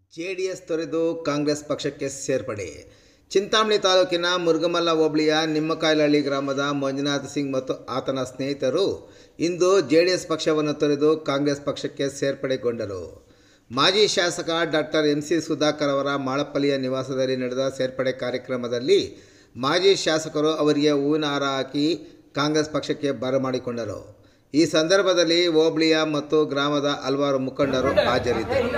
JDS ತೊರೆದು ಕಾಂಗ್ರೆಸ್ ಪಕ್ಷಕ್ಕೆ ಸೇರ್ಪಡೆ ಚಿಂತಾಮಣಿ ತಾಲೂಕಿನ ಮುರುಗಮಲ್ಲ ಹೋಬಳಿಯ ನಿಮ್ಮಕಾಯಲಹಳ್ಳಿ ಗ್ರಾಮದ ಮಂಜುನಾಥ್ ಸಿಂಗ್ ಮತ್ತು ಆತನ ಸ್ನೇಹಿತರು ಇಂದು ಜೆಡಿಎಸ್ ಪಕ್ಷವನ್ನು ತೊರೆದು ಕಾಂಗ್ರೆಸ್ ಪಕ್ಷಕ್ಕೆ ಸೇರ್ಪಡೆಗೊಂಡರು ಮಾಜಿ ಶಾಸಕ ಡಾಕ್ಟರ್ ಎಂ ಸಿ ಸುಧಾಕರ್ ಅವರ ಮಾಳಪ್ಪಲ್ಲಿಯ ನಿವಾಸದಲ್ಲಿ ನಡೆದ ಸೇರ್ಪಡೆ ಕಾರ್ಯಕ್ರಮದಲ್ಲಿ ಮಾಜಿ ಶಾಸಕರು ಅವರಿಗೆ ಹೂವಿನ ಹಾರ ಹಾಕಿ ಕಾಂಗ್ರೆಸ್ ಪಕ್ಷಕ್ಕೆ ಬರಮಾಡಿಕೊಂಡರು ಈ ಸಂದರ್ಭದಲ್ಲಿ ಹೋಬಳಿಯ ಮತ್ತು ಗ್ರಾಮದ ಹಲವಾರು ಮುಖಂಡರು ಹಾಜರಿದ್ದರು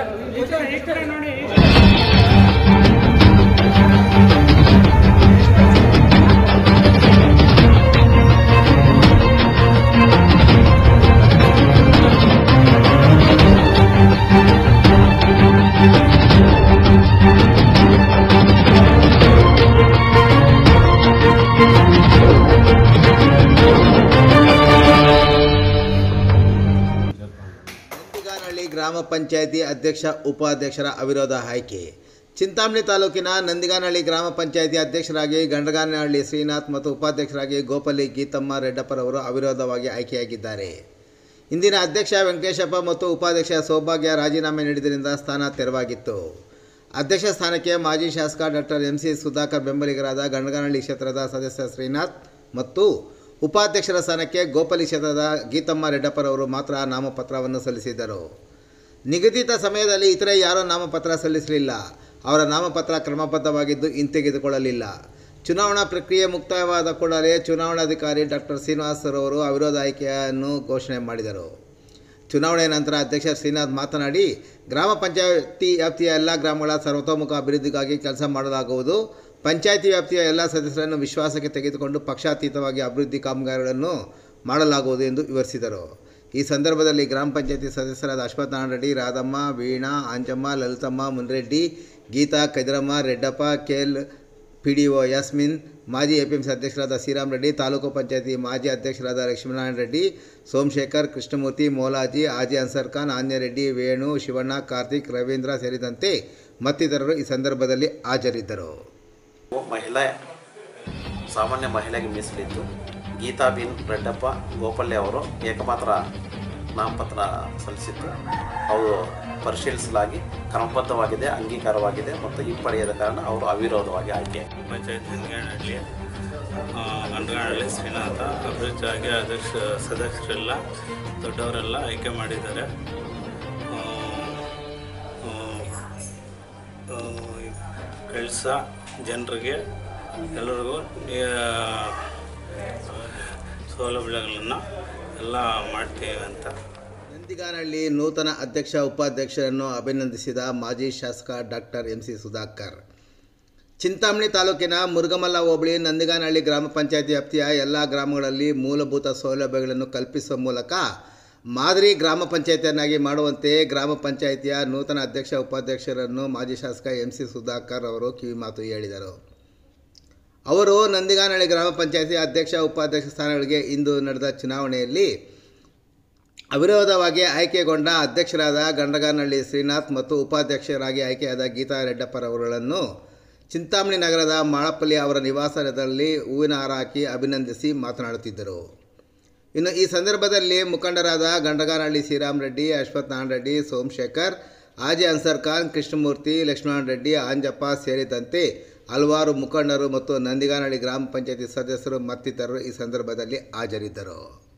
ನಂದಿಗಾನಹಳ್ಳಿ ಗ್ರಾಮ ಪಂಚಾಯಿತಿ ಅಧ್ಯಕ್ಷ ಉಪಾಧ್ಯಕ್ಷರ ಅವಿರೋಧ ಆಯ್ಕೆ ಚಿಂತಾಮಣಿ ತಾಲೂಕಿನ ನಂದಿಗಾನಹಳ್ಳಿ ಗ್ರಾಮ ಪಂಚಾಯಿತಿ ಅಧ್ಯಕ್ಷರಾಗಿ ಗಂಡಗಾನಹಳ್ಳಿ ಶ್ರೀನಾಥ್ ಮತ್ತು ಉಪಾಧ್ಯಕ್ಷರಾಗಿ ಗೋಪಲ್ಲಿ ಗೀತಮ್ಮ ರೆಡ್ಡಪ್ಪರವರು ಅವಿರೋಧವಾಗಿ ಆಯ್ಕೆಯಾಗಿದ್ದಾರೆ ಇಂದಿನ ಅಧ್ಯಕ್ಷ ವೆಂಕಟೇಶಪ್ಪ ಮತ್ತು ಉಪಾಧ್ಯಕ್ಷ ಸೌಭಾಗ್ಯ ರಾಜೀನಾಮೆ ನೀಡಿದ್ದರಿಂದ ಸ್ಥಾನ ತೆರವಾಗಿತ್ತು ಅಧ್ಯಕ್ಷ ಸ್ಥಾನಕ್ಕೆ ಮಾಜಿ ಶಾಸಕ ಡಾಕ್ಟರ್ ಎಂ ಸಿ ಸುಧಾಕರ್ ಬೆಂಬಲಿಗರಾದ ಗಂಡಗಾನಹಳ್ಳಿ ಕ್ಷೇತ್ರದ ಸದಸ್ಯ ಶ್ರೀನಾಥ್ ಮತ್ತು ಉಪಾಧ್ಯಕ್ಷರ ಸ್ಥಾನಕ್ಕೆ ಗೋಪಲಿ ಕ್ಷೇತ್ರದ ಗೀತಮ್ಮ ರೆಡ್ಡಪ್ಪರವರು ಮಾತ್ರ ನಾಮಪತ್ರವನ್ನು ಸಲ್ಲಿಸಿದರು ನಿಗದಿತ ಸಮಯದಲ್ಲಿ ಇತರೆ ಯಾರೂ ನಾಮಪತ್ರ ಸಲ್ಲಿಸಲಿಲ್ಲ ಅವರ ನಾಮಪತ್ರ ಕ್ರಮಬದ್ಧವಾಗಿದ್ದು ಹಿಂತೆಗೆದುಕೊಳ್ಳಲಿಲ್ಲ ಚುನಾವಣಾ ಪ್ರಕ್ರಿಯೆ ಮುಕ್ತಾಯವಾದ ಕೂಡಲೇ ಚುನಾವಣಾಧಿಕಾರಿ ಡಾಕ್ಟರ್ ಶ್ರೀನಿವಾಸರವರು ಅವಿರೋಧ ಆಯ್ಕೆಯನ್ನು ಘೋಷಣೆ ಮಾಡಿದರು ಚುನಾವಣೆ ನಂತರ ಅಧ್ಯಕ್ಷ ಶ್ರೀನಾಥ್ ಮಾತನಾಡಿ ಗ್ರಾಮ ಪಂಚಾಯತಿ ವ್ಯಾಪ್ತಿಯ ಎಲ್ಲ ಗ್ರಾಮಗಳ ಸರ್ವತೋಮುಖ ಅಭಿವೃದ್ಧಿಗಾಗಿ ಕೆಲಸ ಮಾಡಲಾಗುವುದು ಪಂಚಾಯತಿ ವ್ಯಾಪ್ತಿಯ ಎಲ್ಲ ಸದಸ್ಯರನ್ನು ವಿಶ್ವಾಸಕ್ಕೆ ತೆಗೆದುಕೊಂಡು ಪಕ್ಷಾತೀತವಾಗಿ ಅಭಿವೃದ್ಧಿ ಕಾಮಗಾರಿಗಳನ್ನು ಮಾಡಲಾಗುವುದು ಎಂದು ವಿವರಿಸಿದರು ಈ ಸಂದರ್ಭದಲ್ಲಿ ಗ್ರಾಮ ಪಂಚಾಯತಿ ಸದಸ್ಯರಾದ Ashwath Narayana Reddy Radhamma Veena Anjamma Lalithamma Munreddy Geetha Kaidaramma Reddappa KL P D O Yasmin ಮಾಜಿ ಎ ಪಿ ಎಂ ಸಿ ಅಧ್ಯಕ್ಷರಾದ ಶ್ರೀರಾಮ್ ರೆಡ್ಡಿ ತಾಲೂಕು ಪಂಚಾಯತಿ ಮಾಜಿ ಅಧ್ಯಕ್ಷರಾದ ಲಕ್ಷ್ಮೀನಾರಾಯಣ ರೆಡ್ಡಿ ಸೋಮಶೇಖರ್ ಕೃಷ್ಣಮೂರ್ತಿ ಮೋಲಾಜಿ ಆಜಿ ಅನ್ಸರ್ ಖಾನ್ ಆನ್ಯರೆಡ್ಡಿ ವೇಣು ಶಿವಣ್ಣ ಕಾರ್ತಿಕ್ ರವೀಂದ್ರ ಸೇರಿದಂತೆ ಮತ್ತಿತರರು ಈ ಸಂದರ್ಭದಲ್ಲಿ ಹಾಜರಿದ್ದರು ಮಹಿಳೆ ಸಾಮಾನ್ಯ ಮಹಿಳೆಗೆ ಮೀಸಲಿತ್ತು ಗೀತಾ ಬಿನ್ ರೆಡ್ಡಪ್ಪ ಗೋಪಲ್ಯ ಅವರು ಏಕಮಾತ್ರ ನಾಮಪತ್ರ ಸಲ್ಲಿಸಿದ್ದು ಅವರು ಪರಿಶೀಲಿಸಲಾಗಿ ಕ್ರಮಬದ್ಧವಾಗಿದೆ ಅಂಗೀಕಾರವಾಗಿದೆ ಮತ್ತು ಹಿಂಪಡೆಯದ ಕಾರಣ ಅವರು ಅವಿರೋಧವಾಗಿ ಆಯ್ಕೆ ಪಂಚಾಯತ್ ಹಂಗನಹಳ್ಳಿ ಅಂಡಗಾನಹಳ್ಳಿ ಶ್ರೀನಾಥ ಅಭಿವೃದ್ಧಿಯಾಗಿ ಅಧ್ಯಕ್ಷ ಸದಸ್ಯರೆಲ್ಲ ದೊಡ್ಡವರೆಲ್ಲ ಆಯ್ಕೆ ಮಾಡಿದ್ದಾರೆ ಕೆಲಸ ಜನರಿಗೆ ಎಲ್ಲರಿಗೂ ಸೌಲಭ್ಯಗಳನ್ನು ಎಲ್ಲ ಮಾಡ್ತೀವಿ ಅಂತ ನಂದಿಗಾನಹಳ್ಳಿ ನೂತನ ಅಧ್ಯಕ್ಷ ಉಪಾಧ್ಯಕ್ಷರನ್ನು ಅಭಿನಂದಿಸಿದ ಮಾಜಿ ಶಾಸಕ doctor M C Sudhakar Chintamani ತಾಲೂಕಿನ ಮುರುಗಮಲ್ಲ ಹೋಬಳಿ ನಂದಿಗಾನಹಳ್ಳಿ ಗ್ರಾಮ ಪಂಚಾಯತಿ ವ್ಯಾಪ್ತಿಯ ಎಲ್ಲ ಗ್ರಾಮಗಳಲ್ಲಿ ಮೂಲಭೂತ ಸೌಲಭ್ಯಗಳನ್ನು ಕಲ್ಪಿಸುವ ಮೂಲಕ ಮಾದರಿ ಗ್ರಾಮ ಪಂಚಾಯತಿಯನ್ನಾಗಿ ಮಾಡುವಂತೆ ಗ್ರಾಮ ಪಂಚಾಯಿತಿಯ ನೂತನ ಅಧ್ಯಕ್ಷ ಉಪಾಧ್ಯಕ್ಷರನ್ನು ಮಾಜಿ ಶಾಸಕ ಎಂ ಸಿ ಸುಧಾಕರ್ ಅವರು ಕಿವಿಮಾತು ಹೇಳಿದರು ಅವರು ನಂದಿಗಾನಹಳ್ಳಿ ಗ್ರಾಮ ಪಂಚಾಯತಿ ಅಧ್ಯಕ್ಷ ಉಪಾಧ್ಯಕ್ಷ ಸ್ಥಾನಗಳಿಗೆ ಇಂದು ನಡೆದ ಚುನಾವಣೆಯಲ್ಲಿ ಅವಿರೋಧವಾಗಿ ಆಯ್ಕೆಗೊಂಡ ಅಧ್ಯಕ್ಷರಾದ ಗಂಡಗಾನಹಳ್ಳಿ ಶ್ರೀನಾಥ್ ಮತ್ತು ಉಪಾಧ್ಯಕ್ಷರಾಗಿ ಆಯ್ಕೆಯಾದ ಗೀತಾ ರೆಡ್ಡಪ್ಪರವರುಗಳನ್ನು ಚಿಂತಾಮಣಿ ನಗರದ ಮಾಳಪ್ಪಲ್ಲಿ ಅವರ ನಿವಾಸದಲ್ಲಿ ಹೂವಿನ ಹಾರ ಹಾಕಿ ಅಭಿನಂದಿಸಿ ಮಾತನಾಡುತ್ತಿದ್ದರು ಇನ್ನು ಈ ಸಂದರ್ಭದಲ್ಲಿ ಮುಖಂಡರಾದ ಗಂಡಗಾನಹಳ್ಳಿ ಶ್ರೀರಾಮ್ ರೆಡ್ಡಿ ಅಶ್ವಥ್ ನಾರಾಯಣ ರೆಡ್ಡಿ ಸೋಮಶೇಖರ್ ಆಜಿ ಅನ್ಸರ್ ಖಾನ್ ಕೃಷ್ಣಮೂರ್ತಿ ಲಕ್ಷ್ಮಣ ರೆಡ್ಡಿ ಆಂಜಪ್ಪ ಸೇರಿದಂತೆ ಹಲವಾರು ಮುಖಂಡರು ಮತ್ತು ನಂದಿಗಾನಹಳ್ಳಿ ಗ್ರಾಮ ಪಂಚಾಯತಿ ಸದಸ್ಯರು ಮತ್ತಿತರರು ಈ ಸಂದರ್ಭದಲ್ಲಿ ಹಾಜರಿದ್ದರು